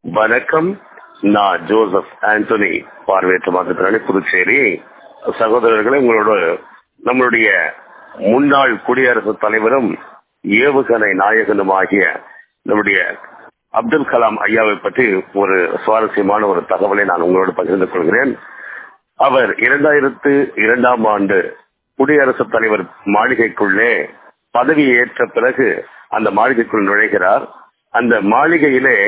வணக்கம் நான் ஜோசப் ஆண்டனி பார்வையற்ற மாற்றுத்திறனாளி புதுச்சேரி சகோதரர்களே உங்களோட நம்மளுடைய முன்னாள் குடியரசுத் தலைவரும் ஏவுகணை நாயகனும் ஆகிய நம்முடைய அப்துல் கலாம் ஐயாவை பற்றி ஒரு சுவாரஸ்யமான ஒரு தகவலை நான் உங்களோடு பகிர்ந்து கொள்கிறேன் அவர் இரண்டாயிரத்து இரண்டாம் ஆண்டு குடியரசுத் தலைவர் மாளிகைக்குள்ளே பதவி ஏற்ற பிறகு அந்த மாளிகைக்குள் நுழைகிறார் அந்த மாளிகையிலே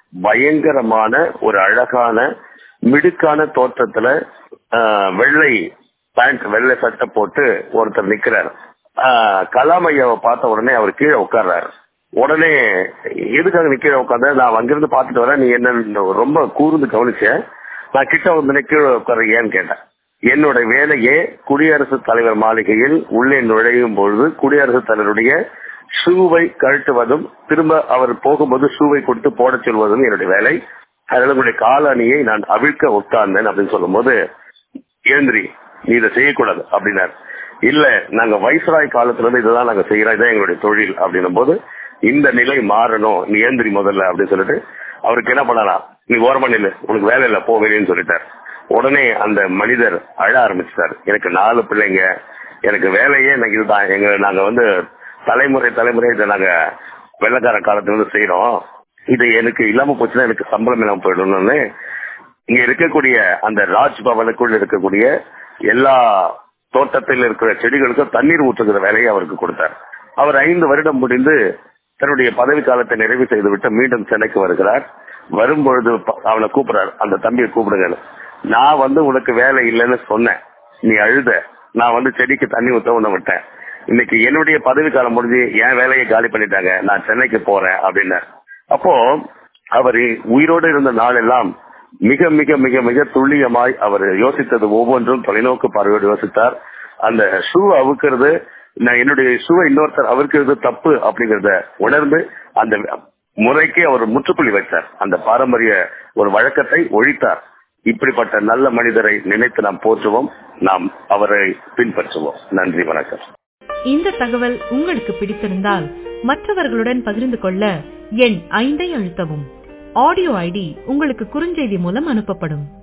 பயங்கரமான ஒரு அழகான மிடுக்கான தோற்றத்துல ஆஹ், வெள்ளை பேண்ட் வெள்ளை சட்டை போட்டு ஒருத்தர் நிக்கிறார் ஆஹ், கலாம் ஐயாவை பார்த்த உடனே அவர் கீழே உட்கார்றாரு உடனே எதுக்காக நிக்கிற உட்காந்த நான் அங்கிருந்து பார்த்துட்டு வரேன் நீ என்ன ரொம்ப கூர்ந்து கவனிச்ச நான் கிட்ட வந்து கீழே உட்கார்றீங்கன்னு கேட்டேன் என்னோட வேலையே குடியரசுத் தலைவர் மாளிகையில் உள்ளே நுழையும் பொழுது குடியரசுத் தலைவருடைய ஷூவை கழட்டுவதும் திரும்ப அவர் போகும்போது ஷூவை கொடுத்து போடச் சொல்வதும் என்னுடைய வேலை அதனால உங்களுடைய காலணியை நான் அவிழ்க்க உட்கார்ந்தேன் அப்படின்னு சொல்லும்போது ஏந்திரி நீ இதை செய்யக்கூடாது அப்படின்னார் இல்ல நாங்க வைஸ்ராய் காலத்துல இருந்து இதுதான் நாங்க செய்யறோம் இதான் எங்களுடைய தொழில் அப்படின்னும் போது இந்த நிலை மாறணும் நீ ஏந்திரி முதல்ல அப்படின்னு சொல்லிட்டு அவருக்கு என்ன பண்ணலாம் நீ ஓரமா நில்லு உனக்கு வேலை இல்ல போ வெளியேன்னு சொல்லிட்டார் உடனே அந்த மனிதர் அழ ஆரம்பிச்சிட்டார் எனக்கு நாலு பிள்ளைங்க எனக்கு வேலையே எனக்கு இதுதான் எங்க நாங்க வந்து தலைமுறை தலைமுறை இதை நாங்க வெள்ளக்கார காலத்துல இருந்து செய்யறோம் இது எனக்கு இல்லாம போச்சுன்னா எனக்கு சம்பளம் இல்லாம போயிடும்னு இங்க இருக்கக்கூடிய அந்த ராஜ் பவனுக்குள் இருக்கக்கூடிய எல்லா தோட்டத்தில் இருக்கிற செடிகளுக்கும் தண்ணீர் ஊற்றுகிற வேலையை அவருக்கு கொடுத்தார் அவர் ஐந்து வருடம் முடிந்து தன்னுடைய பதவி காலத்தை நிறைவு செய்துவிட்டு மீண்டும் சென்னைக்கு வருகிறார் வரும்பொழுது ப- அவனை கூப்பிடுறார் அந்த தம்பியை கூப்பிடுங்க நான் வந்து உனக்கு வேலை இல்லைன்னு சொன்னேன் நீ அழுத நான் வந்து செடிக்கு தண்ணி ஊத்த உன்னை விட்டேன் இன்னைக்கு என்னுடைய பதவி காலம் முடிஞ்சு என் வேலையை காலி பண்ணிட்டாங்க நான் சென்னைக்கு போறேன் அப்படின்னு அப்போ அவர் உயிரோடு இருந்த நாளெல்லாம் மிக மிக மிக மிக துல்லியமாய் அவர் யோசித்தது ஒவ்வொன்றும் தொலைநோக்கு பார்வையோடு யோசித்தார் அந்த ஷூ அவுக்கிறது நான் என்னுடைய ஷூவை இன்னொருத்தர் அவுக்கிறது தப்பு அப்படிங்கறத உணர்ந்து அந்த முறைக்கு அவர் முற்றுப்புள்ளி வைத்தார் அந்த பாரம்பரிய ஒரு வழக்கத்தை ஒழித்தார் இப்படிப்பட்ட நல்ல மனிதரை நினைத்து நாம் போற்றுவோம் நாம் அவரை பின்பற்றுவோம் நன்றி வணக்கம் இந்த தகவல் உங்களுக்கு பிடித்திருந்தால் மற்றவர்களுடன் பகிர்ந்து கொள்ள எண் ஐந்தை அழுத்தவும் ஆடியோ ஐடி உங்களுக்கு குறுஞ்செய்தி மூலம் அனுப்பப்படும்